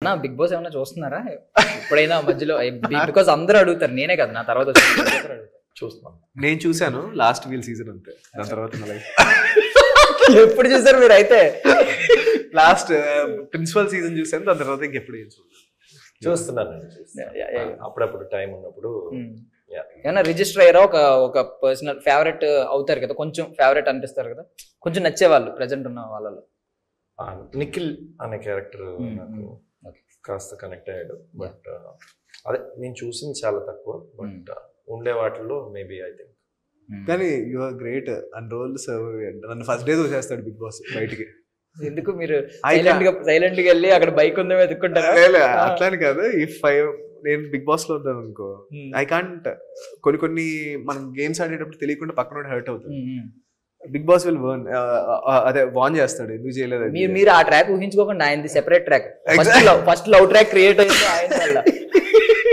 నా big boss ఏమైనా చూస్తున్నారా ఎప్పుడైనా మధ్యలో బికాస్ అందరూ అడుగుతారు నేనే కదా నా తర్వాత వచ్చి అందరూ అడుగుతారు. చూస్తున్నాం నేను చూశాను లాస్ట్ వీల్ సీజన్ అంతే దాని తర్వాత నా లైఫ్ ఎప్పుడు చూసారు మీరు అయితే లాస్ట్ ప్రిన్సిపల్ సీజన్ చూశాను దాని తర్వాత ఇంకెప్పుడు ఏం చూడలేదు చూస్తున్నాను నేను చూస్తున్నాను. Yeah, yeah, yeah. అప్పుడప్పుడు టైం ఉన్నప్పుడు Yeah. ఏమన్నా రిజిస్టర్ అయ్యారా ఒక ఒక పర్సనల్ ఫేవరెట్ అవుతారు కదా కొంచెం ఫేవరెట్ అనిపిస్తారు కదా కొంచెం నచ్చేవాళ్ళు ప్రజెంట్ ఉన్న వాళ్ళలో ఆ, నిఖిల్ అనే క్యారెక్టర్ Hmm, నాకు hmm. Okay. కాస్త కనెక్ట్ అయ్యాడు బట్ అదే నేను చూసింది చాలా తక్కువ బట్ ఉండే వాటిల్లో మేబీ ఐ థింక్ కానీ యు ఆర్ గ్రేట్ అన్ని రోజులు సర్వ్ నన్ను ఫస్ట్ డే చూసేస్తాడు బిగ్ బాస్ బయటికి ఎందుకు మీరు I సైలెంట్ గా సైలెంట్ గా వెళ్ళి అక్కడ బైక్ ఉందో వెతుక్కుంటారా లే, అట్లాని కాదు ఈ ఫైవ్ నేను బిగ్ బాస్ లో ఉన్నాను అనుకో Hmm. ఐ కాంట్ కొన్ని కొన్ని మనం గేమ్స్ ఆడేటప్పుడు తెలియకుండా పక్కన హర్ట్ అవుతుంది um, um. Bigg Boss will warn అదే వాన్ చేస్తాడు ఎందుకు చేయలేదు అది? మీరు మీరు ఆ ట్రాక్ ఊహించుకోకుండా ఆయనది separate track first Exactly. Love first love track create అయింది ఆయన వల్ల